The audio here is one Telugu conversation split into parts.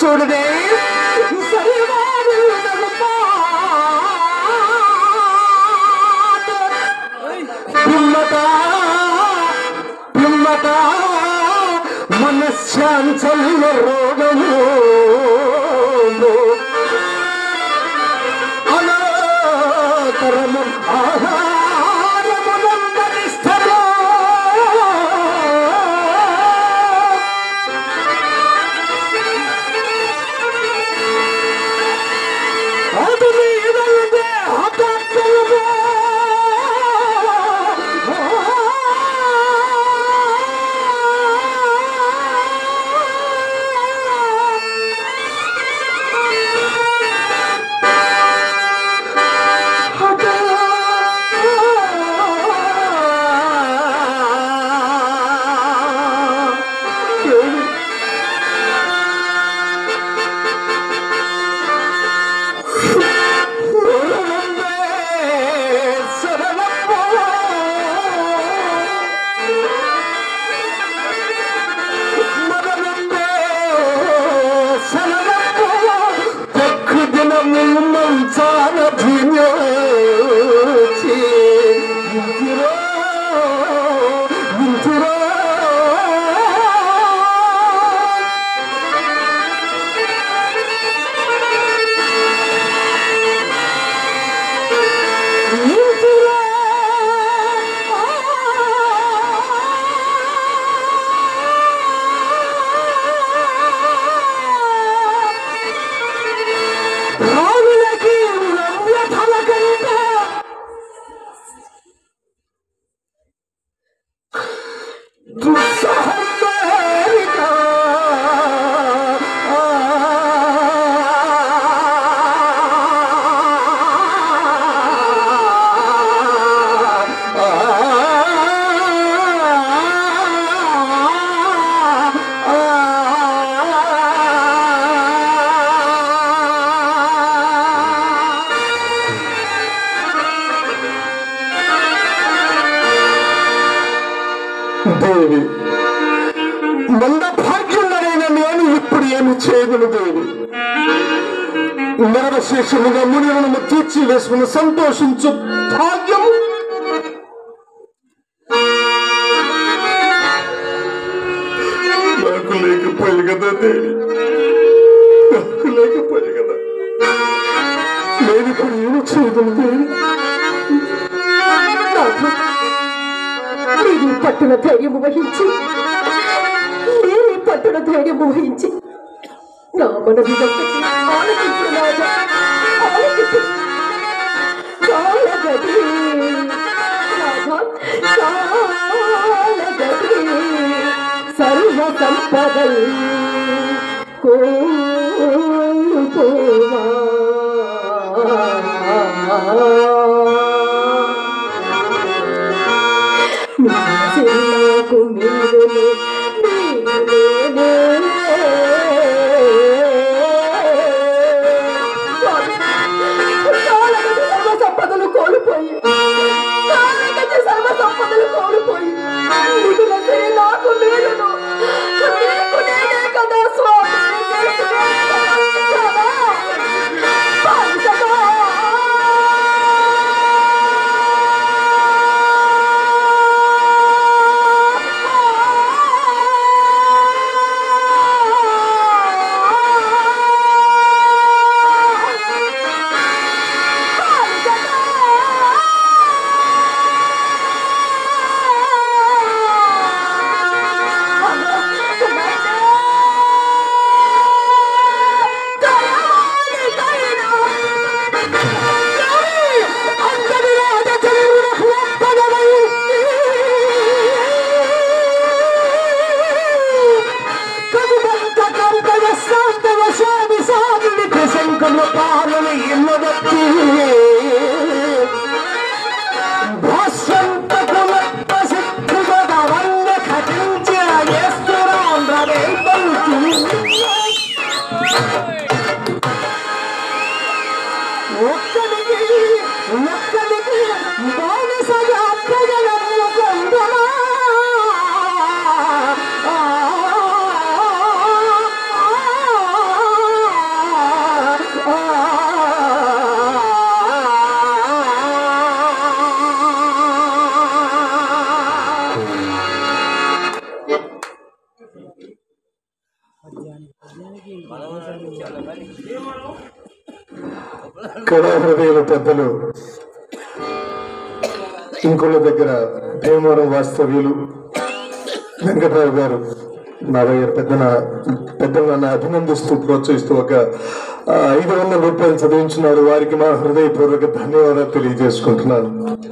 చూడదే సరివాడు పిమ్మట పిమ్మట మనశ్శాంతల రోగము అనాకరము ఆహారమునందరిష్టము ಅದು ನೀಡಲದೆ ಹಠಾತ್ತಲದೆ రాజులకి నమ్యతల కంటే దుస్సహమేరిక దేవి మంద భాగ్యులనైన నేను ఇప్పుడు ఏమి చేయగలను దేవి నరవశేషముగా మునిలను తీర్చి వేసుకుని సంతోషించు భాగ్యం నాకు లేకపోయి కదా దేవి నాకు లేకపోయి కదా నేను ఇప్పుడు ఏమి చేయగలను దేవి నాకు మీరు పట్టున ధైర్యము వహించి మీరే పట్టున ధైర్యము వహించి నా మనవి ఒక్కటి ఆలకించు రాజా ఆలకించు కాలగది రాధా కాలగది సర్వ సంపదల్ కోల్పోవా నాకు మీరునే సర్వ సంపదలు కోల్పోయి కాళ్ళకి సర్వ సంపదలు కోల్పోయి మిగిలిన సరే నాకు మీరును నీకు నేనే కదా స్వామి కదా ఒక్కడికి ఒక్కడికి బానిసగా ప్రజలను కొందమా ఆ, ఆ, ఆ, కళా హృదయాల పెద్దలు ఇంకొల దగ్గర భీమవరం వాస్తవ్యులు వెంకటరావు గారు నావయ్య పెద్దన పెద్దలు నన్ను అభినందిస్తూ ప్రోత్సహిస్తూ ఒక ఆ, ఐదు వందల రూపాయలు చదివించినారు వారికి మా హృదయపూర్వక ధన్యవాదాలు తెలియజేసుకుంటున్నాను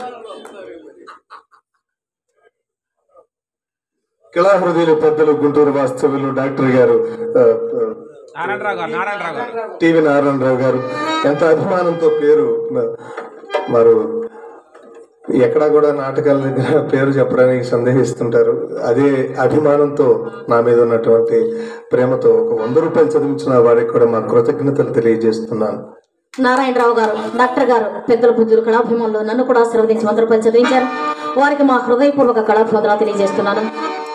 కళా హృదయాల పెద్దలు గుంటూరు వాస్తవ్యులు డాక్టర్ గారు ఆ, ఆ, నారాయణరావు గారు నారాయణరావు గారు టివి నారాయణరావు గారు ఎంత అభిమానంతో పేరు మ- వారు ఎక్కడా కూడా నాటకాల దగ్గర పేరు చెప్పడానికి సందేహిస్తుంటారు అదే అభిమానంతో నా మీద ఉన్నటువంటి ప్రేమతో ఒక వంద రూపాయలు చదివించిన వారికి కూడా మా కృతజ్ఞతలు తెలియజేస్తున్నాను నారాయణరావు గారు డాక్టర్ గారు పెద్దల పూజలు కళాభిమానులు నన్ను కూడా ఆశీర్వదించి వంద రూపాయలు చదివించారు వారికి మా హృదయపూర్వక కళాభివందనాలు తెలియజేస్తున్నాను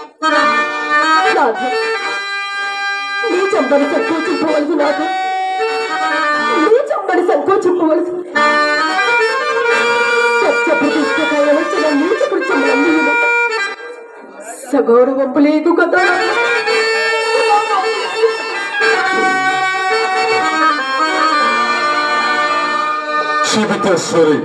నాథ, నీ చంపని సంకోచింపవలసి నాథ నీ చంపని సంకోచింపవలసి సత్యప్రతిష్ఠకై వచ్చిన నీచ కృత్యములన్నీ సగౌరవంపు లేదు కదా శిబితేశ్వరి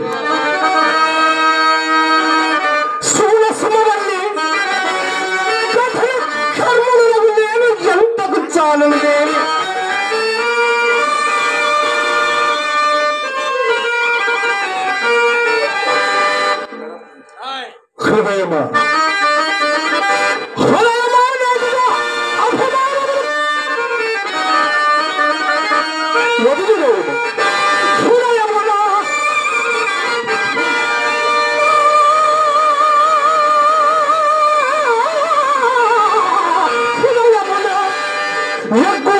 శూలసుమవల్లి కఠిన కర్మలను నేను ఎంతకు చాలను దేని హృదయమా హృదయమా నాటిగా అభిమానము వదిలివేయము. హృదయమునా హృదయమునా ఎగ్గు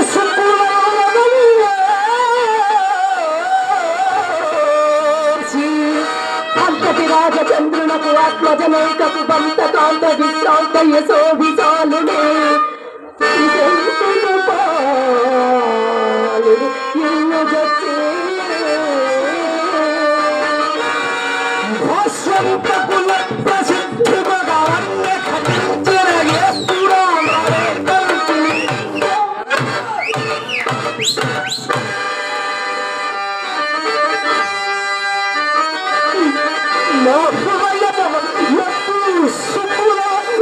సుక్కులనవేసి అంతటి రాజచంద్రునకు ఆత్మజనైకపు బంత కాంత విశ్రాంత యశో విశాలునే విజంతులు పాలు ఇల్లు జచ్చే భాష్యంతకుల ప్రసిద్ధిగా అన్య ఖండిన యేసురా నరేంద్రుని. నా హృదయము ఎప్పుడు సుఖుల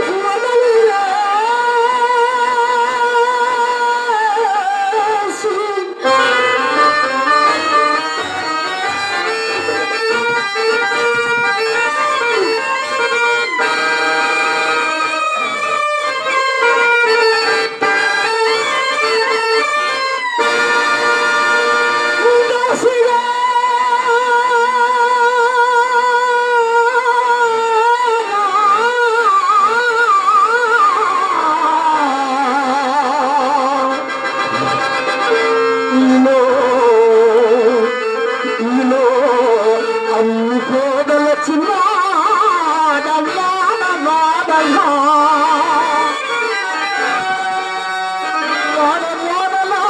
ఈలో ఈలో అన్ని కోడల చిన్నాడల్లా వాడల్లా వాడల్లా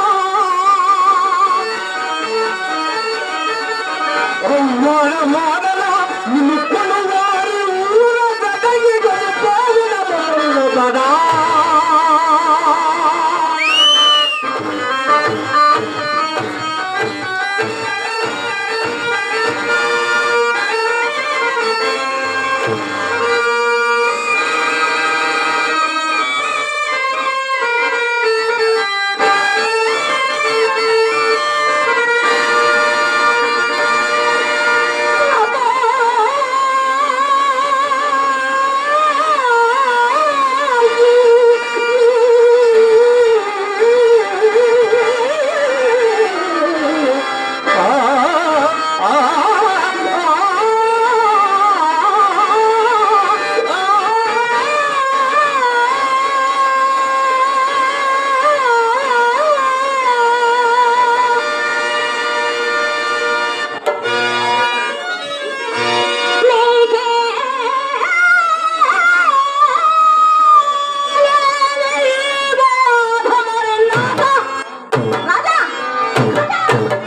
వాడ వాడలా నిప్పుల వారి ఊర గదగి గొప్పవుల మొదలు గదా రాజా